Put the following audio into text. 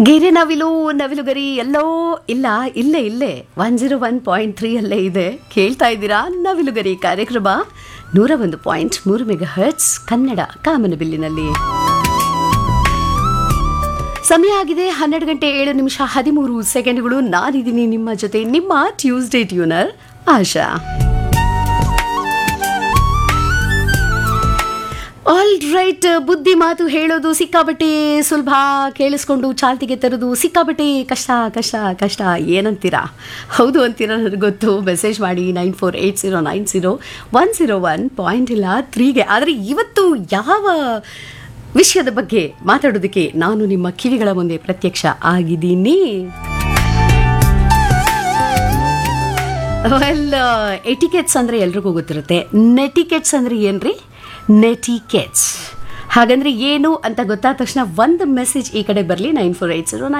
ಗಿರಿ ನವಿಲು ನವಿಲುಗರಿ ಎಲ್ಲೋ ಇಲ್ಲ ಇಲ್ಲೇ ಇಲ್ಲೇ one zero one point three ಅಲ್ಲೇ ಇದೆ ಕೇಳ್ತಾ ಇದ್ದೀರಾ ನವಿಲುಗರಿ ಕಾರ್ಯಕ್ರಮ ನೂರ ಒಂದು ಪಾಯಿಂಟ್ ಮೂರು ಮೆಗಾ ಹರ್ಟ್ಸ್ ಕನ್ನಡ ಕಾಮನಬಿಲ್ಲಿನಲ್ಲಿ ಸಮಯ ಆಗಿದೆ ಹನ್ನೆರಡು ಗಂಟೆ ಏಳು ನಿಮಿಷ ಹದಿಮೂರು ಸೆಕೆಂಡ್ಗಳು ನಾನಿದ್ದೀನಿ ನಿಮ್ಮ ಜೊತೆ ನಿಮ್ಮ Tuesday tuner Asha all right ಬುದ್ಧಿ ಮಾತು ಹೇಳೋದು ಸಿಕ್ಕಾಬಟ್ಟೆ ಸುಲಭ ಕೇಳಿಸ್ಕೊಂಡು ಚಾಲ್ತಿಗೆ ತರೋದು ಸಿಕ್ಕಾಬಟ್ಟೆ ಕಷ್ಟ ಕಷ್ಟ ಕಷ್ಟ ಏನಂತೀರಾ ಹೌದು ಅಂತೀರಾ ನನಗೆ ಗೊತ್ತು ಮೆಸೇಜ್ ಮಾಡಿ nine four eight zero nine zero one zero one point ಇಲ್ಲ ತ್ರೀಗೆ ಆದರೆ ಇವತ್ತು ಯಾವ ವಿಷಯದ ಬಗ್ಗೆ ಮಾತಾಡೋದಕ್ಕೆ ನಾನು ನಿಮ್ಮ ಕಿವಿಗಳ ಮುಂದೆ ಪ್ರತ್ಯಕ್ಷ ಆಗಿದ್ದೀನಿ ವೆಲ್ ಎಟಿಕೆಟ್ಸ್ ಅಂದರೆ ಎಲ್ರಿಗೂ ಗೊತ್ತಿರುತ್ತೆ ನೆಟಿಕೆಟ್ಸ್ ಅಂದರೆ ಏನ್ರಿ ನೆಟಿಕೆಟ್ಸ್ ಹಾಗಂದ್ರೆ ಏನು ಅಂತ ಗೊತ್ತಾದ ತಕ್ಷಣ ಒಂದು ಮೆಸೇಜ್ ಈ ಕಡೆ ಬರಲಿ ನೈನ್ ಫೋರ್ ಏಯ್ಟ್ ಜೀರೋ